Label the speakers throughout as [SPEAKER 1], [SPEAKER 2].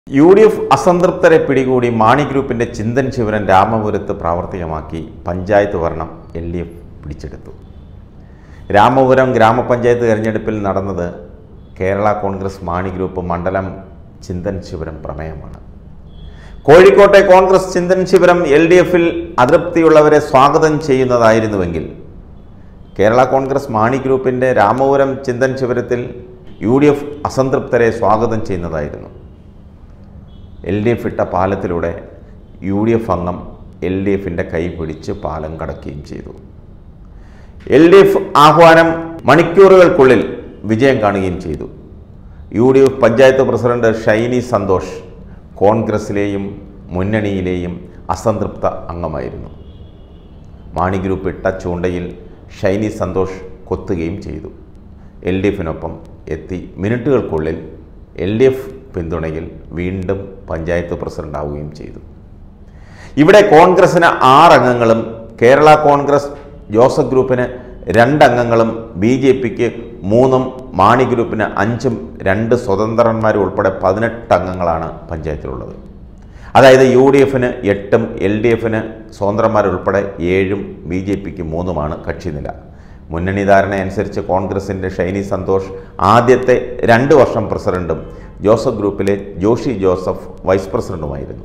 [SPEAKER 1] U D F അസംതൃപ്തരെ പിടികൂടി മാണി ഗ്രൂപ്പിന്റെ ചിന്തൻ ശിവരൻ രാമപുരത്ത് പ്രാവർത്തികമാക്കി പഞ്ചായത്ത് ഭരണം എൽ ഡി എഫ് പിടിച്ചെടുത്തു രാമപുരം ഗ്രാമപഞ്ചായത്ത് തെരഞ്ഞെടുപ്പിൽ നടന്നത് കേരള കോൺഗ്രസ് മാണി ഗ്രൂപ്പ് മണ്ഡലം ചിന്തൻ ശിവരം പ്രമേയമാണ് കോഴിക്കോട്ടെ കോൺഗ്രസ് ചിന്തൻ ശിവരം എൽ ഡി എഫിൽ അതൃപ്തിയുള്ളവരെ സ്വാഗതം ചെയ്യുന്നതായിരുന്നുവെങ്കിൽ കേരള കോൺഗ്രസ് മാണി ഗ്രൂപ്പിൻ്റെ രാമപുരം ചിന്തൻ ശിവരത്തിൽ യു ഡി എഫ് അസംതൃപ്തരെ സ്വാഗതം ചെയ്യുന്നതായിരുന്നു എൽ ഡി എഫ് ഇട്ട പാലത്തിലൂടെ യു ഡി എഫ് അംഗം എൽ ഡി എഫിൻ്റെ കൈ പിടിച്ച് പാലം കടക്കുകയും ചെയ്തു എൽ ഡി എഫ് ആഹ്വാനം മണിക്കൂറുകൾക്കുള്ളിൽ വിജയം കാണുകയും ചെയ്തു U D F panchayat president Shiny Santhosh കോൺഗ്രസിലെയും മുന്നണിയിലെയും അസംതൃപ്ത അംഗമായിരുന്നു മാണി ഗ്രൂപ്പ് ഇട്ട ചൂണ്ടയിൽ ഷൈനി സന്തോഷ് കൊത്തുകയും ചെയ്തു എൽ ഡി എഫിനൊപ്പം എത്തി മിനിറ്റുകൾക്കുള്ളിൽ എൽ ഡി എഫ് പിന്തുണയിൽ വീണ്ടും പഞ്ചായത്ത് പ്രസിഡന്റാവുകയും ചെയ്തു ഇവിടെ കോൺഗ്രസിന് ആറംഗങ്ങളും കേരള കോൺഗ്രസ് ജോസഫ് ഗ്രൂപ്പിന് രണ്ടംഗങ്ങളും ബി ജെ പിക്ക് മൂന്നും മാണി ഗ്രൂപ്പിന് അഞ്ചും രണ്ട് സ്വതന്ത്രന്മാരും ഉൾപ്പെടെ പതിനെട്ട് അംഗങ്ങളാണ് പഞ്ചായത്തിലുള്ളത് അതായത് യു ഡി എഫിന് എട്ടും എൽ ഡി എഫിന് സ്വതന്ത്രന്മാരുൾപ്പെടെ ഏഴും ബി ജെ പിക്ക് മൂന്നുമാണ് കക്ഷിനില മുന്നണി ധാരണ അനുസരിച്ച് കോൺഗ്രസിൻ്റെ ഷൈനി സന്തോഷ് ആദ്യത്തെ രണ്ട് വർഷം പ്രസിഡന്റും ജോസഫ് ഗ്രൂപ്പിലെ ജോഷി ജോസഫ് വൈസ് പ്രസിഡന്റുമായിരുന്നു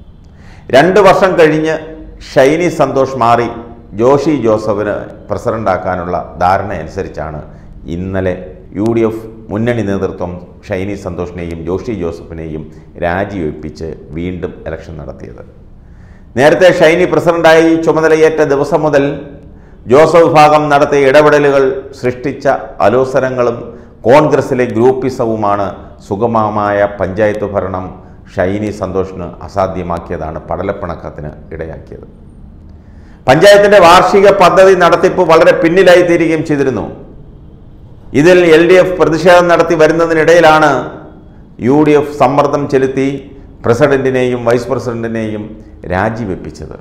[SPEAKER 1] രണ്ട് വർഷം കഴിഞ്ഞ് ഷൈനി സന്തോഷ് മാറി ജോഷി ജോസഫിന് പ്രസിഡന്റാക്കാനുള്ള ധാരണ അനുസരിച്ചാണ് ഇന്നലെ യു ഡി എഫ് മുന്നണി നേതൃത്വം ഷൈനി സന്തോഷിനെയും ജോഷി ജോസഫിനെയും രാജിവെപ്പിച്ച് വീണ്ടും ഇലക്ഷൻ നടത്തിയത് നേരത്തെ ഷൈനി പ്രസിഡന്റായി ചുമതലയേറ്റ ദിവസം മുതൽ ജോസഫ് വിഭാഗം നടത്തിയ ഇടപെടലുകൾ സൃഷ്ടിച്ച അലോസരങ്ങളും കോൺഗ്രസിലെ ഗ്രൂപ്പിസവുമാണ് സുഗമമായ പഞ്ചായത്ത് ഭരണം ഷൈനി സന്തോഷിന് അസാധ്യമാക്കിയതാണ് പടലപ്പിണക്കത്തിന് ഇടയാക്കിയത് പഞ്ചായത്തിന്റെ വാർഷിക പദ്ധതി നടത്തിപ്പ് വളരെ പിന്നിലായി തീരുകയും ചെയ്തിരുന്നു ഇതിൽ എൽ ഡി എഫ് പ്രതിഷേധം നടത്തി വരുന്നതിനിടയിലാണ് യു ഡി എഫ് സമ്മർദ്ദം ചെലുത്തി പ്രസിഡന്റിനെയും വൈസ് പ്രസിഡന്റിനെയും രാജിവെപ്പിച്ചത്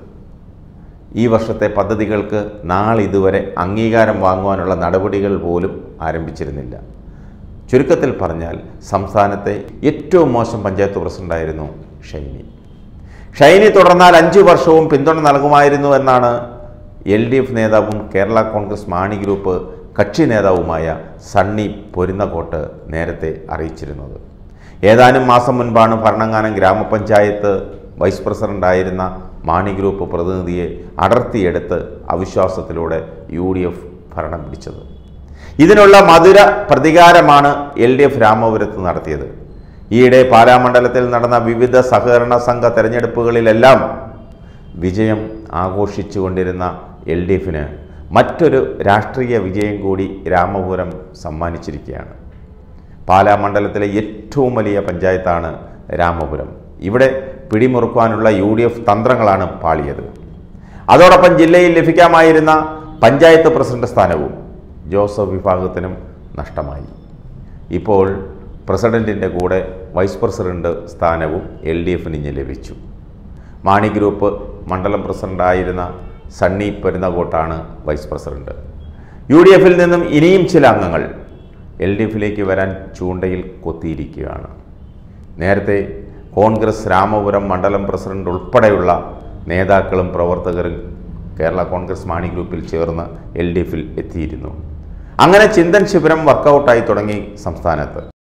[SPEAKER 1] ഈ വർഷത്തെ പദ്ധതികൾക്ക് നാളിതുവരെ അംഗീകാരം വാങ്ങുവാനുള്ള നടപടികൾ പോലും ആരംഭിച്ചിരുന്നില്ല ചുരുക്കത്തിൽ പറഞ്ഞാൽ സംസ്ഥാനത്തെ ഏറ്റവും മോശം പഞ്ചായത്ത് പ്രസിഡന്റായിരുന്നു ഷൈനി ഷൈനി തുടർന്നാൽ അഞ്ചു വർഷവും പിന്തുണ നൽകുമായിരുന്നു എന്നാണ് എൽ ഡി എഫ് നേതാവും കേരള കോൺഗ്രസ് മാണി ഗ്രൂപ്പ് കക്ഷി നേതാവുമായ സണ്ണി പൊരുന്നകോട്ട് നേരത്തെ അറിയിച്ചിരുന്നത് ഏതാനും മാസം മുൻപാണ് ഭരണങ്ങാനം ഗ്രാമപഞ്ചായത്ത് വൈസ് പ്രസിഡന്റായിരുന്ന മാണി ഗ്രൂപ്പ് പ്രതിനിധിയെ അടർത്തിയെടുത്ത് അവിശ്വാസത്തിലൂടെ യു ഡി എഫ് ഭരണം പിടിച്ചത് ഇതിനുള്ള മധുര പ്രതികാരമാണ് എൽ ഡി എഫ് രാമപുരത്ത് നടത്തിയത് ഈയിടെ പാലാമണ്ഡലത്തിൽ നടന്ന വിവിധ സഹകരണ സംഘ തെരഞ്ഞെടുപ്പുകളിലെല്ലാം വിജയം ആഘോഷിച്ചുകൊണ്ടിരുന്ന എൽ ഡി എഫിന് മറ്റൊരു രാഷ്ട്രീയ വിജയം കൂടി രാമപുരം സമ്മാനിച്ചിരിക്കുകയാണ് പാലാ മണ്ഡലത്തിലെ ഏറ്റവും വലിയ പഞ്ചായത്താണ് രാമപുരം ഇവിടെ പിടിമുറുക്കുവാനുള്ള യു ഡി എഫ് തന്ത്രങ്ങളാണ് പാളിയത് അതോടൊപ്പം ജില്ലയിൽ ലഭിക്കാമായിരുന്ന പഞ്ചായത്ത് പ്രസിഡന്റ് സ്ഥാനവും ജോസഫ് വിഭാഗത്തിനും നഷ്ടമായി ഇപ്പോൾ പ്രസിഡന്റിൻ്റെ കൂടെ വൈസ് പ്രസിഡന്റ് സ്ഥാനവും എൽ ഡി എഫിന് ഇനി ലഭിച്ചു മാണി ഗ്രൂപ്പ് മണ്ഡലം പ്രസിഡന്റായിരുന്ന സണ്ണി പെരുന്നകോട്ടാണ് വൈസ് പ്രസിഡന്റ് യു ഡി എഫിൽ നിന്നും ഇനിയും ചില അംഗങ്ങൾ എൽ ഡി എഫിലേക്ക് വരാൻ ചൂണ്ടയിൽ കൊത്തിയിരിക്കുകയാണ് നേരത്തെ കോൺഗ്രസ് രാമപുരം മണ്ഡലം പ്രസിഡന്റ് ഉൾപ്പെടെയുള്ള നേതാക്കളും പ്രവർത്തകരും കേരള കോൺഗ്രസ് മാണി ഗ്രൂപ്പിൽ ചേർന്ന് എൽ ഡി എഫിൽ എത്തിയിരുന്നു അങ്ങനെ ചിന്തൻ ശിബിരം വർക്കൗട്ടായി തുടങ്ങി സംസ്ഥാനത്ത്